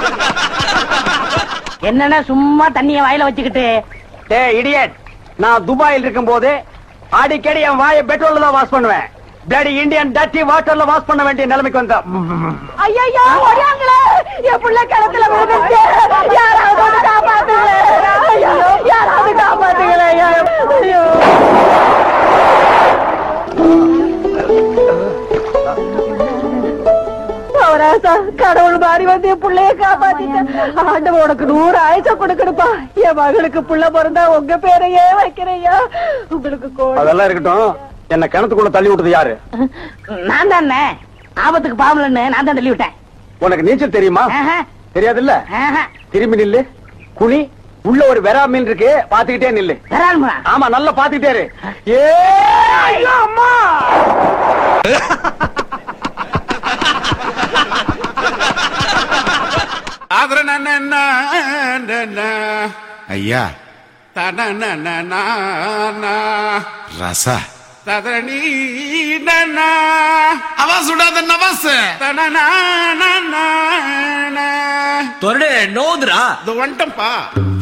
என்னன்னா சும்மா தண்ணிய வாயில வச்சுக்கிட்டு டே இடியட் நான் துபாயில் இருக்கும் போது அடிக்கடி என் வாயை பெட்ரோல்ல தான் வாஷ் பண்ணுவேன் பிளடி இந்தியன் டட்டி வாட்டர்ல வாஷ் பண்ண வேண்டிய நிலைமைக்கு வந்தேன் ஐயோ ஓடியாங்களே என் புள்ள கிணத்துல விழுந்துச்சு யாராவது வந்து காப்பாத்துங்களே ஐயோ, யாராவது காப்பாத்துங்களே ஐயோ அவராசா கடவுள் மாறி வந்து என் புள்ளைய காப்பாத்திட்டேன் ஆண்டவன் உனக்கு நூறு ஆயுசம் கொடுக்கணுப்பா என் மகளுக்கு புள்ள பிறந்தா உங்க பேரையே வைக்கிறையா உங்களுக்கு கோடி அதெல்லாம் இருக்கட்டும் என்ன கிணத்துக்குள்ள தள்ளி விட்டது யாரு நான் தானே ஆபத்துக்கு பாவலன்னு நான் தான் தள்ளி விட்டேன் உனக்கு நீச்சல் தெரியுமா ஆஹா, தெரியாதுல்ல ஆஹா. திரும்பி நில்லு குனி உள்ள ஒரு வெறா மீன் இருக்கு பாத்துக்கிட்டே நில்லு வரானுமா ஆமா நல்லா பாத்துக்கிட்டே இரு ஏ ஐயோ, அம்மா ஐயா தனனனனானா, ரசா ததனீனனா, அவன் சுடாத நவாஸ் தனனானனானா. தொரடு நோதுரா இது வந்துட்டேன்ப்பா